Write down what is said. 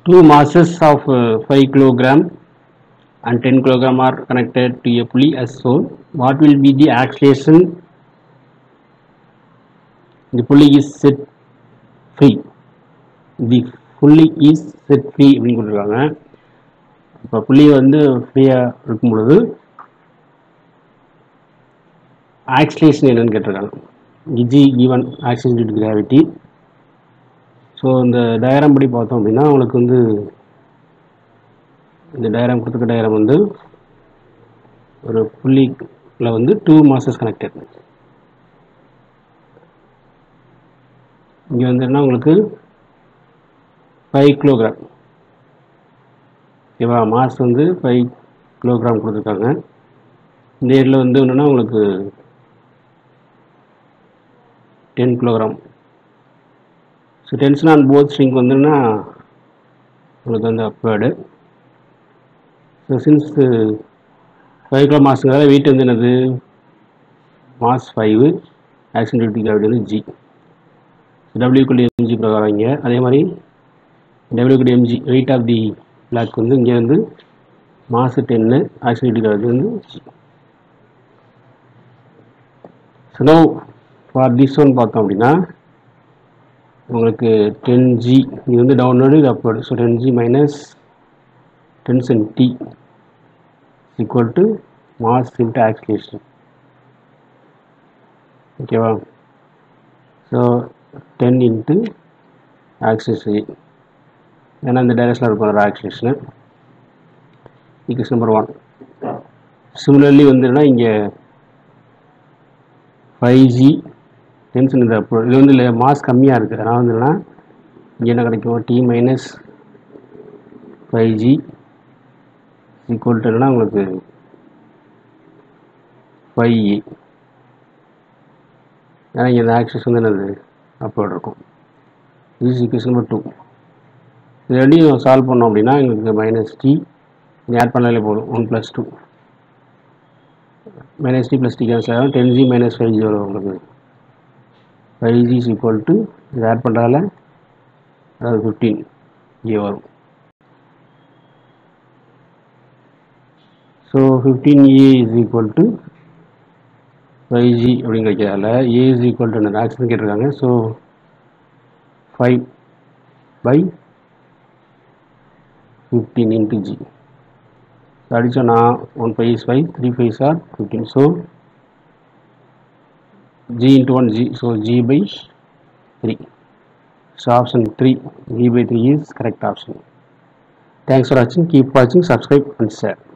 two masses of uh, 5 kilogram and 10 kilogram are connected to a pulley as shown what will be the acceleration the pulley is set free the pulley is set free அப்படின்னு கொடுத்துருக்காங்க இப்போ புள்ளி வந்து ஃப்ரீயாக இருக்கும் பொழுது acceleration என்னன்னு கேட்டிருக்காங்க இஜி even acceleration due gravity so இந்த டயக்ராம் படி பார்த்தோம் அப்படின்னா உங்களுக்கு வந்து இந்த டயக்ராம் கொடுத்துருக்க டயக்ராம் வந்து ஒரு புள்ளியில் வந்து டூ மாசஸ் கனெக்டட் இங்கே வந்து என்ன உங்களுக்கு ஃபைவ் கிலோகிராம் ஓகேவா மாஸ் வந்து ஃபைவ் கிலோகிராம் கொடுத்துருக்காங்க இந்த இயரில் வந்து என்னென்னா உங்களுக்கு ten kilogram so tension on both string வந்துன்னா உங்களுக்கு வந்து upward so since five kilo மாஸுங்கிறத வெயிட் வந்து என்னது mass five action due to gravity வந்து ஜி டபிள்யூக்குள்ளி எம்ஜி பிரகாரம் இங்கே அதே மாதிரி டபிள்யூக்குள்ளி m g weight of the block வந்து இங்கே வந்து மாசு டென்னு ஆக்ஷன் டியூட்டி கிராவிட்டி வந்து g so no for this one பார்த்தோம் அப்படின்னா உங்களுக்கு டென் ஜி இது வந்து டவுன்லோடு இது upload so ten g minus tension T equal to mass into acceleration ஓகேவா ஸோ டென் இன்ட்டு ஆக்சிலேஷன் ஏன்னா இந்த டைரக்ஷனில் இருக்கும் ஒரு ஆக்சிலேஷனு ஈக்குவேஷன் நம்பர் ஒன் சிமிலர்லி வந்துன்னா இங்கே ஃபைவ் ஜி டென்ஷன் இந்த இது வந்து இல்லை மாஸ் கம்மியாக இருக்குது அதனால் வந்து என்னன்னா இங்கே என்ன கிடைக்கும் T minus five g equal to என்னன்னா உங்களுக்கு ஃபைவ் ஏ ஏன்னா இங்கே இந்த ஆக்சஸ் வந்து என்னது அப்லோட் இருக்கும் இது ஈக்குவேஷன் நம்பர் டூ இது ரெண்டையும் சால்வ் பண்ணோம் அப்படின்னா எங்களுக்கு மைனஸ் டி இது ஆட் பண்ணாலே போதும் one plus two minus T plus T cancel ஆகும் ten g minus five g வரும் உங்களுக்கு five g is equal to இது ஆட் பண்ணுறதால அதாவது ஃபிஃப்டீன் இங்கே வரும் so fifteen a is equal to five g அப்படின்னு கிடைக்கிறதால ஏ இஸ் ஈக்குவல் டு என்ன ஆக்ஷன் கேட்டிருக்காங்க so five by fifteen into g அடித்தோன்னா one five is five three five are fifteen so g into 1 g so g by 3 so option 3 g by 3 is correct option thanks for watching keep watching subscribe and share